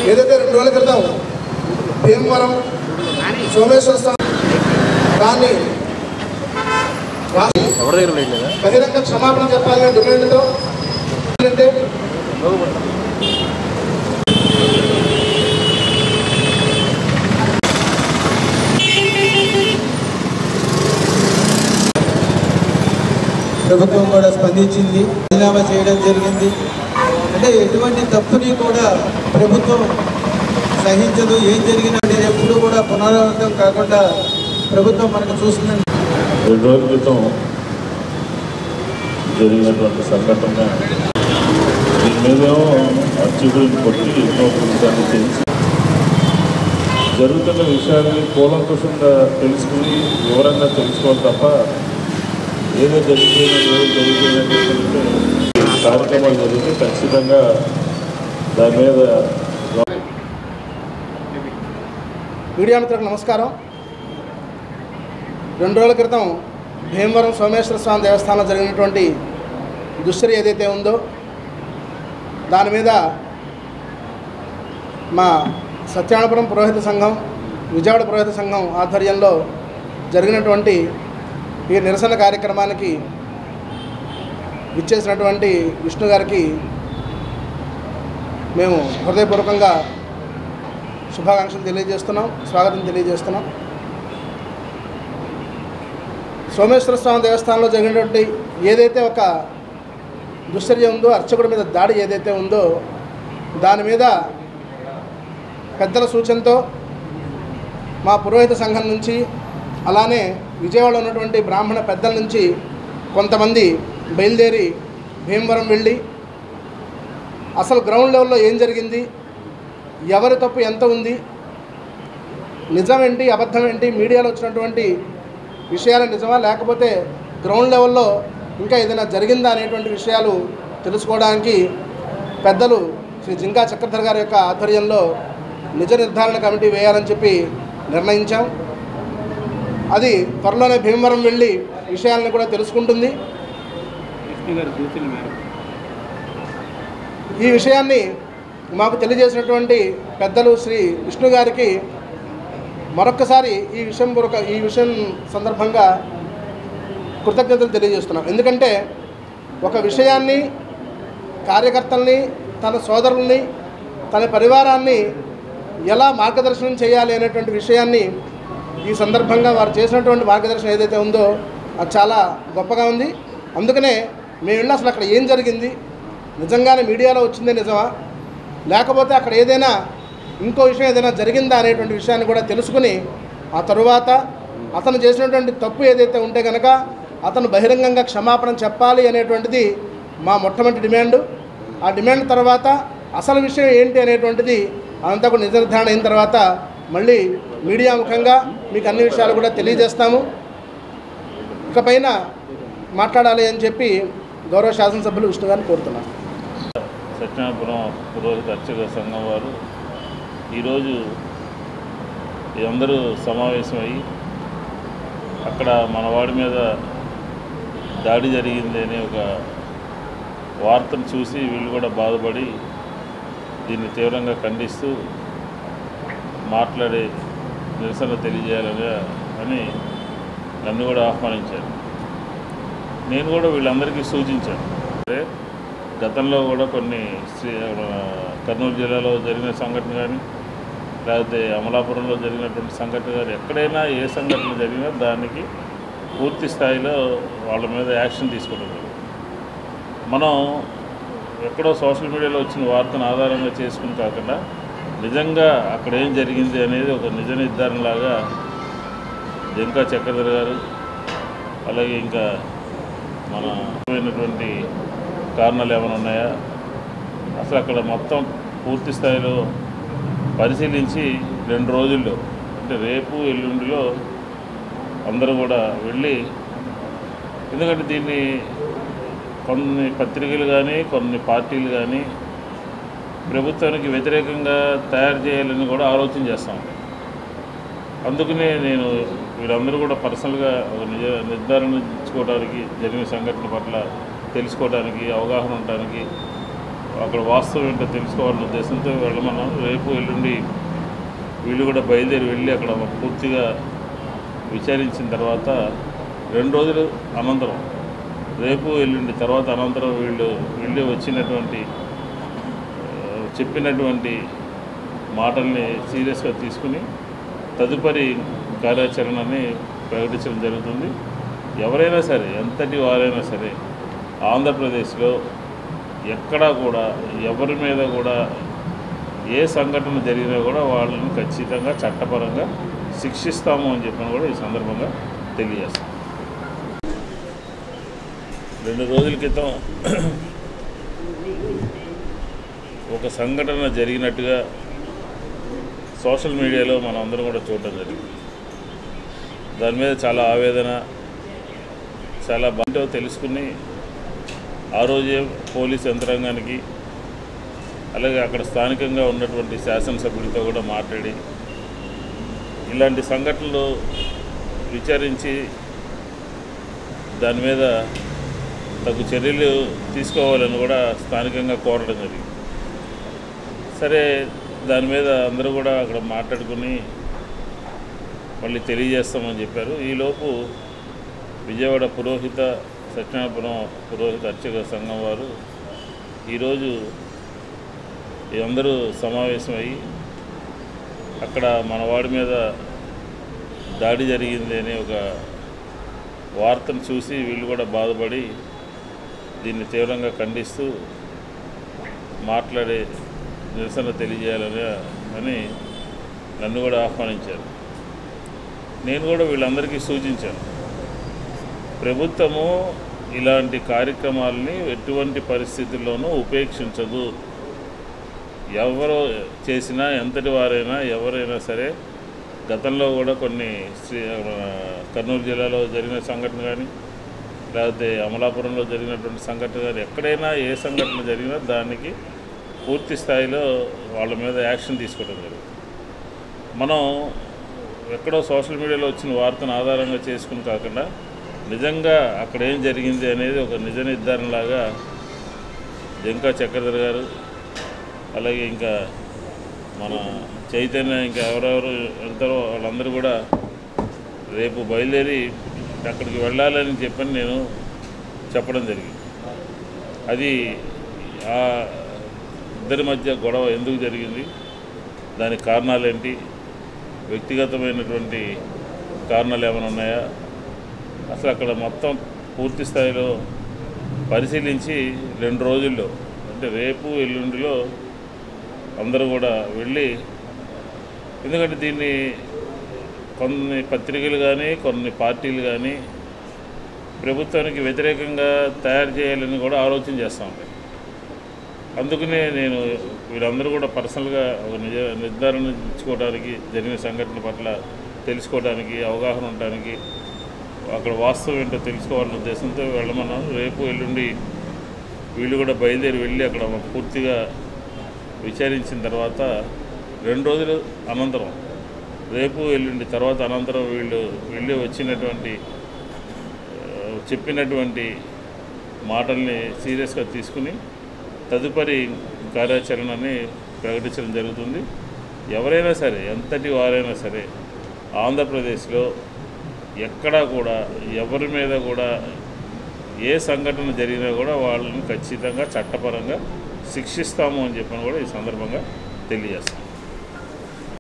ఏదైతే రెండు రోజుల క్రితం భీమవరం సోమేశ్వర స్వామి దాన్ని రాష్ట్ర ఎవరి దగ్గర లైట్ లేదా బహిరంగ క్షమాపణ చెప్పాలనే డిమాండ్తో అంటే ప్రభుత్వం కూడా స్పందించింది రాజీనామా చేయడం జరిగింది అంటే ఎటువంటి తప్పుని కూడా ప్రభుత్వం సహించదు ఏం జరిగినా అనేది ఎప్పుడు కూడా పునరావృతం కాకుండా ప్రభుత్వం మనకు చూస్తుందని రెండు రోజుల క్రితం జరిగినటువంటి సంఘటన దీని మీదేమో అర్చకుడిని కొట్టి ఎన్నో పురుషాన్ని తెలిసి జరుగుతున్న విషయాన్ని కూలంకుషంగా తెలుసుకుని వివరంగా తెలుసుకోవాలి తప్ప ఏదో జరిగిపోయిన ఏదో జరిగిపోయినట్టు కార్యక్రమాలు జరిగితే ఖచ్చితంగా దాని మీద మీడియా మిత్రులకు నమస్కారం రెండు రోజుల క్రితం భీమవరం సోమేశ్వర స్వామి దేవస్థానంలో జరిగినటువంటి దుశ్చర్య ఏదైతే ఉందో దాని మీద మా సత్యానపురం పురోహిత సంఘం విజయవాడ పురోహిత సంఘం ఆధ్వర్యంలో జరిగినటువంటి ఈ నిరసన కార్యక్రమానికి విచ్చేసినటువంటి విష్ణు గారికి మేము హృదయపూర్వకంగా శుభాకాంక్షలు తెలియజేస్తున్నాం స్వాగతం తెలియజేస్తున్నాం సోమేశ్వర స్వామి దేవస్థానంలో జరిగినటువంటి ఏదైతే ఒక దుశ్చర్య ఉందో అర్చకుడి మీద దాడి ఏదైతే ఉందో దాని మీద పెద్దల సూచనతో మా పురోహిత సంఘం నుంచి అలానే విజయవాడలో ఉన్నటువంటి బ్రాహ్మణ పెద్దల నుంచి కొంతమంది బయలుదేరి భీమవరం వెళ్ళి అసలు గ్రౌండ్ లెవెల్లో ఏం జరిగింది ఎవరి తప్పు ఎంత ఉంది నిజం ఏంటి అబద్ధం ఏంటి మీడియాలో వచ్చినటువంటి విషయాలు నిజమా లేకపోతే గ్రౌండ్ లెవెల్లో ఇంకా ఏదైనా జరిగిందా అనేటువంటి విషయాలు తెలుసుకోవడానికి పెద్దలు శ్రీ జింకా చక్రధర్ గారి యొక్క ఆధ్వర్యంలో నిజ నిర్ధారణ కమిటీ వేయాలని చెప్పి నిర్ణయించాం అది త్వరలోనే భీమవరం వెళ్ళి విషయాలను కూడా తెలుసుకుంటుంది ఈ విషయాన్ని మాకు తెలియజేసినటువంటి పెద్దలు శ్రీ విష్ణు గారికి మరొక్కసారి ఈ విషయం కొరక ఈ విషయం సందర్భంగా కృతజ్ఞతలు తెలియజేస్తున్నాం ఎందుకంటే ఒక విషయాన్ని కార్యకర్తల్ని తన సోదరుల్ని తన పరివారాన్ని ఎలా మార్గదర్శనం చేయాలి అనేటువంటి విషయాన్ని ఈ సందర్భంగా వారు చేసినటువంటి మార్గదర్శనం ఏదైతే ఉందో అది చాలా గొప్పగా ఉంది అందుకనే మేము వెళ్ళి అసలు అక్కడ ఏం జరిగింది నిజంగానే మీడియాలో వచ్చిందే నిజమా లేకపోతే అక్కడ ఏదైనా ఇంకో విషయం ఏదైనా జరిగిందా అనేటువంటి విషయాన్ని కూడా తెలుసుకుని ఆ తరువాత అతను చేసినటువంటి తప్పు ఏదైతే ఉంటే కనుక అతను బహిరంగంగా క్షమాపణ చెప్పాలి అనేటువంటిది మా మొట్టమొదటి డిమాండ్ ఆ డిమాండ్ తర్వాత అసలు విషయం ఏంటి అనేటువంటిది అదంతా కూడా నిజ నిర్ధారణ అయిన తర్వాత మళ్ళీ మీడియా ముఖంగా మీకు అన్ని విషయాలు కూడా తెలియజేస్తాము ఇకపైన మాట్లాడాలి అని చెప్పి గౌరవ శాసనసభ్యులు విష్ణు గారిని కోరుతున్నాను సత్యనాపురం పురోహిత అర్చక సంఘం వారు ఈరోజు అందరూ సమావేశమయ్యి అక్కడ మన వాడి మీద దాడి జరిగింది అనే ఒక వార్తను చూసి వీళ్ళు కూడా బాధపడి దీన్ని తీవ్రంగా ఖండిస్తూ మాట్లాడే నిరసన తెలియజేయాలని అని నన్ను కూడా ఆహ్వానించారు నేను కూడా వీళ్ళందరికీ సూచించాను అంటే గతంలో కూడా కొన్ని శ్రీ మన కర్నూలు జిల్లాలో జరిగిన సంఘటన కానీ లేకపోతే అమలాపురంలో జరిగినటువంటి సంఘటన కానీ ఎక్కడైనా ఏ సంఘటన జరిగినా దానికి పూర్తి స్థాయిలో వాళ్ళ మీద యాక్షన్ తీసుకోవడం జరుగుతుంది. మనం ఎక్కడో సోషల్ మీడియాలో వచ్చిన వార్తను ఆధారంగా చేసుకుని కాకుండా నిజంగా అక్కడ ఏం జరిగింది అనేది ఒక నిజ నిర్ధారణలాగా జంకా చక్రధర్ గారు అలాగే ఇంకా మన అయినటువంటి కారణాలు ఏమైనా ఉన్నాయా అసలు అక్కడ మొత్తం పూర్తి స్థాయిలో పరిశీలించి రెండు రోజుల్లో అంటే రేపు ఎల్లుండిలో అందరూ కూడా వెళ్ళి ఎందుకంటే దీన్ని కొన్ని పత్రికలు కానీ కొన్ని పార్టీలు కానీ ప్రభుత్వానికి వ్యతిరేకంగా తయారు చేయాలని కూడా ఆలోచన చేస్తాం అందుకనే నేను వీళ్ళందరూ కూడా పర్సనల్గా ఒక నిజ నిర్ధారణ ఇచ్చుకోవడానికి జరిగిన సంఘటన పట్ల తెలుసుకోవడానికి అవగాహన ఉండడానికి అక్కడ వాస్తవం ఏంటో తెలుసుకోవాలన్న ఉద్దేశంతో వెళ్ళమన్నాం రేపు ఎల్లుండి వీళ్ళు కూడా బయలుదేరి వెళ్ళి అక్కడ పూర్తిగా విచారించిన తర్వాత రెండు రోజులు అనంతరం రేపు ఎల్లుండి తర్వాత అనంతరం వీళ్ళు వెళ్ళి వచ్చినటువంటి ఆ, చెప్పినటువంటి మాటల్ని సీరియస్గా తీసుకుని తదుపరి కార్యాచరణని ప్రకటించడం జరుగుతుంది ఎవరైనా సరే ఎంతటి వారైనా సరే ఆంధ్రప్రదేశ్లో ఎక్కడా కూడా ఎవరి మీద కూడా ఏ సంఘటన జరిగినా కూడా వాళ్ళని ఖచ్చితంగా చట్టపరంగా శిక్షిస్తాము అని చెప్పని కూడా ఈ సందర్భంగా తెలియజేస్తాం రెండు రోజుల క్రితం ఒక సంఘటన జరిగినట్టుగా సోషల్ మీడియాలో మనం అందరం కూడా చూడటం జరిగింది దాని మీద చాలా ఆవేదన చాలా బాగా తెలుసుకుని ఆ రోజే పోలీస్ యంత్రాంగానికి అలాగే అక్కడ స్థానికంగా ఉన్నటువంటి శాసనసభ్యులతో కూడా మాట్లాడి ఇలాంటి సంఘటనలు విచారించి దాని మీద తగు చర్యలు తీసుకోవాలని కూడా స్థానికంగా కోరడం జరిగింది సరే దాని మీద అందరూ కూడా అక్కడ మాట్లాడుకుని మళ్ళీ తెలియజేస్తామని చెప్పారు ఈలోపు విజయవాడ పురోహిత సత్యనారాయణపురం పురోహిత అర్చక సంఘం వారు ఈరోజు ఈ అందరూ సమావేశమయ్యి అక్కడ మన వాడి మీద దాడి జరిగింది అనే ఒక వార్తను చూసి వీళ్ళు కూడా బాధపడి దీన్ని తీవ్రంగా ఖండిస్తూ మాట్లాడే నిరసన తెలియజేయాలని అని నన్ను కూడా ఆహ్వానించారు నేను కూడా వీళ్ళందరికీ సూచించాను ప్రభుత్వము ఇలాంటి కార్యక్రమాలని ఎటువంటి పరిస్థితుల్లోనూ ఉపేక్షించదు ఎవరు చేసినా ఎంతటి వారైనా ఎవరైనా సరే గతంలో కూడా కొన్ని శ్రీ ఆ, కర్నూలు జిల్లాలో జరిగిన సంఘటన కానీ లేకపోతే అమలాపురంలో జరిగినటువంటి సంఘటన కానీ ఎక్కడైనా ఏ సంఘటన జరిగినా దానికి పూర్తి స్థాయిలో వాళ్ళ మీద యాక్షన్ తీసుకోవడం జరుగుతుంది మనం ఎక్కడో సోషల్ మీడియాలో వచ్చిన వార్తను ఆధారంగా చేసుకుని కాకుండా నిజంగా అక్కడ ఏం జరిగింది అనేది ఒక నిజ నిర్ధారణలాగా జంకా చక్రధర్ గారు అలాగే ఇంకా మన చైతన్య ఇంకా ఎవరెవరు వెళ్తారో వాళ్ళందరూ కూడా రేపు బయలుదేరి అక్కడికి వెళ్ళాలని చెప్పని నేను చెప్పడం జరిగింది అది ఆ ఇద్దరి మధ్య గొడవ ఎందుకు జరిగింది దానికి కారణాలు ఏంటి వ్యక్తిగతమైనటువంటి కారణాలు ఏమైనా ఉన్నాయా అసలు అక్కడ మొత్తం పూర్తి స్థాయిలో పరిశీలించి రెండు రోజుల్లో అంటే రేపు ఎల్లుండిలో అందరూ కూడా వెళ్ళి ఎందుకంటే దీన్ని కొన్ని పత్రికలు కానీ కొన్ని పార్టీలు కానీ ప్రభుత్వానికి వ్యతిరేకంగా తయారు చేయాలని కూడా ఆలోచన చేస్తూ ఉంటాయి అందుకనే నేను వీళ్ళందరూ కూడా పర్సనల్గా ఒక నిజ నిర్ధారణ ఇచ్చుకోవడానికి జరిగిన సంఘటన పట్ల తెలుసుకోవడానికి అవగాహన ఉండడానికి అక్కడ వాస్తవం ఏంటో తెలుసుకోవాలనే ఉద్దేశంతో వెళ్ళమన్నాను రేపు ఎల్లుండి వీళ్ళు కూడా బయలుదేరి వెళ్ళి అక్కడ పూర్తిగా విచారించిన తర్వాత రెండు రోజులు అనంతరం రేపు ఎల్లుండి తర్వాత అనంతరం వీళ్ళు వెళ్ళి వచ్చినటువంటి ఆ, చెప్పినటువంటి మాటల్ని సీరియస్గా తీసుకుని తదుపరి కార్యాచరణని ప్రకటించడం జరుగుతుంది ఎవరైనా సరే ఎంతటి వారైనా సరే ఆంధ్రప్రదేశ్లో ఎక్కడా కూడా ఎవరి మీద కూడా ఏ సంఘటన జరిగినా కూడా వాళ్ళని ఖచ్చితంగా చట్టపరంగా శిక్షిస్తాము అని చెప్పని కూడా ఈ సందర్భంగా తెలియజేస్తాం